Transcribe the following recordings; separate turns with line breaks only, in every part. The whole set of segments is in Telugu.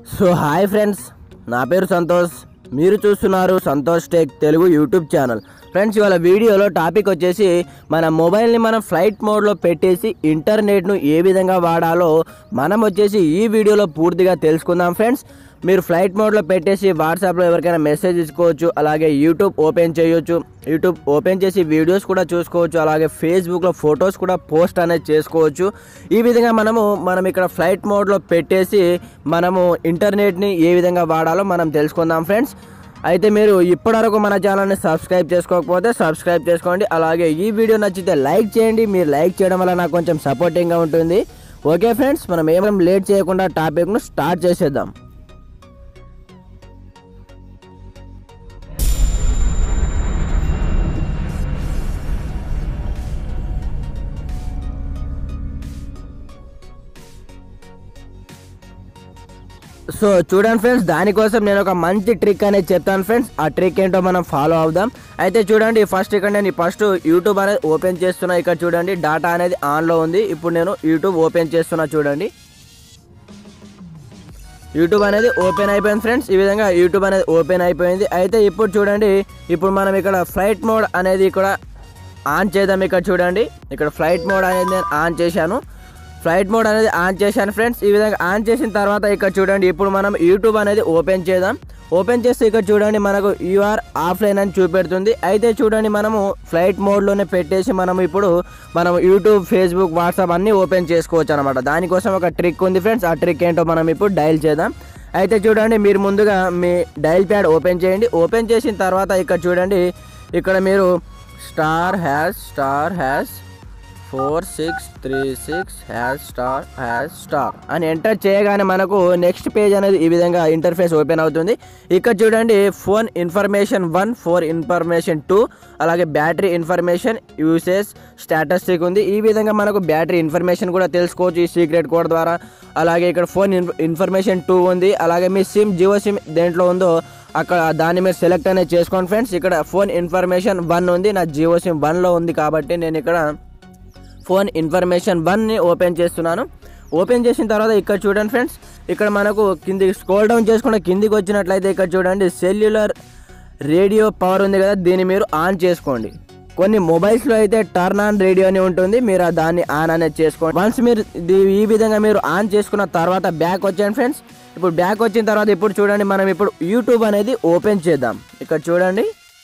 సో హాయ్ ఫ్రెండ్స్ నా పేరు సంతోష్ మీరు చూస్తున్నారు Santosh tech Telugu YouTube channel friends ఇవాళ వీడియోలో టాపిక్ వచ్చేసి మన మొబైల్ని మనం ఫ్లైట్ మోడ్లో పెట్టేసి ఇంటర్నెట్ను ఏ విధంగా వాడాలో మనం వచ్చేసి ఈ వీడియోలో పూర్తిగా తెలుసుకుందాం ఫ్రెండ్స్ మీరు ఫ్లైట్ మోడ్లో పెట్టేసి వాట్సాప్లో ఎవరికైనా మెసేజ్ ఇచ్చుకోవచ్చు అలాగే యూట్యూబ్ ఓపెన్ చేయొచ్చు యూట్యూబ్ ఓపెన్ చేసి వీడియోస్ కూడా చూసుకోవచ్చు అలాగే ఫేస్బుక్లో ఫొటోస్ కూడా పోస్ట్ అనేది చేసుకోవచ్చు ఈ విధంగా మనము మనం ఇక్కడ ఫ్లైట్ మోడ్లో పెట్టేసి మనము ఇంటర్నెట్ని ఏ విధంగా వాడాలో మనం తెలుసుకుందాం ఫ్రెండ్స్ అయితే మీరు ఇప్పటివరకు మన ఛానల్ని సబ్స్క్రైబ్ చేసుకోకపోతే సబ్స్క్రైబ్ చేసుకోండి అలాగే ఈ వీడియో నచ్చితే లైక్ చేయండి మీరు లైక్ చేయడం వల్ల నాకు కొంచెం సపోర్టింగ్గా ఉంటుంది ఓకే ఫ్రెండ్స్ మనం ఏమైనా లేట్ చేయకుండా టాపిక్ను స్టార్ట్ చేసేద్దాం సో చూడండి ఫ్రెండ్స్ దానికోసం నేను ఒక మంచి ట్రిక్ అనేది చెప్తాను ఫ్రెండ్స్ ఆ ట్రిక్ ఏంటో మనం ఫాలో అవుదాం అయితే చూడండి ఫస్ట్ ఇక్కడ నేను ఫస్ట్ యూట్యూబ్ అనేది ఓపెన్ చేస్తున్నా ఇక్కడ చూడండి డాటా అనేది ఆన్లో ఉంది ఇప్పుడు నేను యూట్యూబ్ ఓపెన్ చేస్తున్నా చూడండి యూట్యూబ్ అనేది ఓపెన్ అయిపోయింది ఫ్రెండ్స్ ఈ విధంగా యూట్యూబ్ అనేది ఓపెన్ అయిపోయింది అయితే ఇప్పుడు చూడండి ఇప్పుడు మనం ఇక్కడ ఫ్లైట్ మోడ్ అనేది ఇక్కడ ఆన్ చేద్దాం ఇక్కడ చూడండి ఇక్కడ ఫ్లైట్ మోడ్ అనేది నేను ఆన్ చేశాను ఫ్లైట్ మోడ్ అనేది ఆన్ చేశాను ఫ్రెండ్స్ ఈ విధంగా ఆన్ చేసిన తర్వాత ఇక్కడ చూడండి ఇప్పుడు మనం యూట్యూబ్ అనేది ఓపెన్ చేద్దాం ఓపెన్ చేస్తే ఇక్కడ చూడండి మనకు యూఆర్ ఆఫ్లైన్ అని చూపెడుతుంది అయితే చూడండి మనము ఫ్లైట్ మోడ్లోనే పెట్టేసి మనం ఇప్పుడు మనం యూట్యూబ్ ఫేస్బుక్ వాట్సాప్ అన్నీ ఓపెన్ చేసుకోవచ్చు అనమాట దానికోసం ఒక ట్రిక్ ఉంది ఫ్రెండ్స్ ఆ ట్రిక్ ఏంటో మనం ఇప్పుడు డైల్ చేద్దాం అయితే చూడండి మీరు ముందుగా మీ డైల్ ప్యాడ్ ఓపెన్ చేయండి ఓపెన్ చేసిన తర్వాత ఇక్కడ చూడండి ఇక్కడ మీరు star hash star hash four six three six hash star hash star అని ఎంటర్ చేయగానే మనకు నెక్స్ట్ పేజ్ అనేది ఈ విధంగా ఇంటర్ఫేస్ ఓపెన్ అవుతుంది ఇక్కడ చూడండి phone information one four information two అలాగే బ్యాటరీ ఇన్ఫర్మేషన్ యూసేజ్ స్టాటస్టిక్ ఉంది ఈ విధంగా మనకు బ్యాటరీ ఇన్ఫర్మేషన్ కూడా తెలుసుకోవచ్చు ఈ సీక్రెట్ కోడ్ ద్వారా అలాగే ఇక్కడ ఫోన్ ఇన్ఫర్మేషన్ టూ ఉంది అలాగే మీ సిమ్ జియో సిమ్ దేంట్లో ఉందో అక్కడ దాన్ని మీరు సెలెక్ట్ అనేది చేసుకోండి ఫ్రెండ్స్ ఇక్కడ ఫోన్ ఇన్ఫర్మేషన్ వన్ ఉంది నా జియో సిమ్ వన్లో ఉంది కాబట్టి నేను ఇక్కడ ఫోన్ ఇన్ఫర్మేషన్ వన్ని ఓపెన్ చేస్తున్నాను ఓపెన్ చేసిన తర్వాత ఇక్కడ చూడండి ఫ్రెండ్స్ ఇక్కడ మనకు కిందికి స్క్రోల్ డౌన్ చేసుకుంటే కిందికి వచ్చినట్లయితే ఇక్కడ చూడండి సెల్యులర్ రేడియో పవర్ ఉంది కదా దీన్ని మీరు ఆన్ చేసుకోండి కొన్ని మొబైల్స్లో అయితే టర్న్ ఆన్ రేడియో అని ఉంటుంది మీరు ఆ దాన్ని ఆన్ అనేది చేసుకోండి వన్స్ మీరు ఇది ఈ విధంగా మీరు ఆన్ చేసుకున్న తర్వాత బ్యాక్ వచ్చాను ఫ్రెండ్స్ ఇప్పుడు బ్యాక్ వచ్చిన తర్వాత ఇప్పుడు చూడండి మనం ఇప్పుడు యూట్యూబ్ అనేది ఓపెన్ చేద్దాం ఇక్కడ చూడండి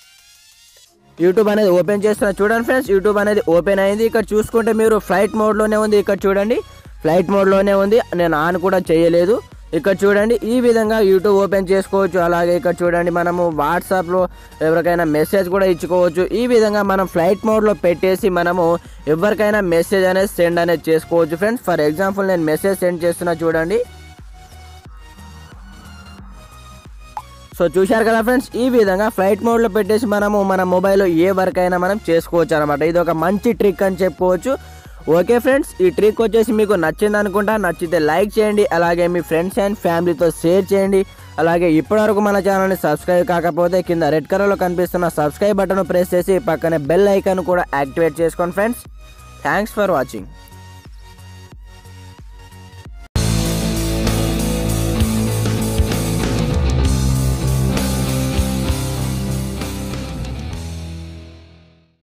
యూట్యూబ్ అనేది ఓపెన్ చేస్తున్నా చూడండి ఫ్రెండ్స్ యూట్యూబ్ అనేది ఓపెన్ అయింది ఇక్కడ చూసుకుంటే మీరు ఫ్లైట్ మోడ్లోనే ఉంది ఇక్కడ చూడండి ఫ్లైట్ మోడ్లోనే ఉంది నేను ఆన్ కూడా చేయలేదు ఇక్కడ చూడండి ఈ విధంగా యూట్యూబ్ ఓపెన్ చేసుకోవచ్చు అలాగే ఇక్కడ చూడండి మనము వాట్సాప్లో ఎవరికైనా మెసేజ్ కూడా ఇచ్చుకోవచ్చు ఈ విధంగా మనం ఫ్లైట్ మోడ్లో పెట్టేసి మనము ఎవరికైనా మెసేజ్ అనేది సెండ్ అనేది చేసుకోవచ్చు ఫ్రెండ్స్ ఫర్ ఎగ్జాంపుల్ నేను మెసేజ్ సెండ్ చేస్తున్నా చూడండి సో చూశారు కదా ఫ్రెండ్స్ ఈ విధంగా ఫ్లైట్ మోడ్లో పెట్టేసి మనము మన మొబైల్లో ఏ వర్క్ అయినా మనం చేసుకోవచ్చు అనమాట ఇది ఒక మంచి ట్రిక్ అని చెప్పుకోవచ్చు ఓకే ఫ్రెండ్స్ ఈ ట్రిక్ వచ్చేసి మీకు నచ్చింది అనుకుంటా నచ్చితే లైక్ చేయండి అలాగే మీ ఫ్రెండ్స్ అండ్ ఫ్యామిలీతో షేర్ చేయండి అలాగే ఇప్పటివరకు మన ఛానల్ని సబ్స్క్రైబ్ కాకపోతే కింద రెడ్ కలర్లో కనిపిస్తున్న సబ్స్క్రైబ్ బటన్ ప్రెస్ చేసి పక్కనే బెల్ ఐకాన్ కూడా యాక్టివేట్ చేసుకోండి ఫ్రెండ్స్ థ్యాంక్స్ ఫర్ వాచింగ్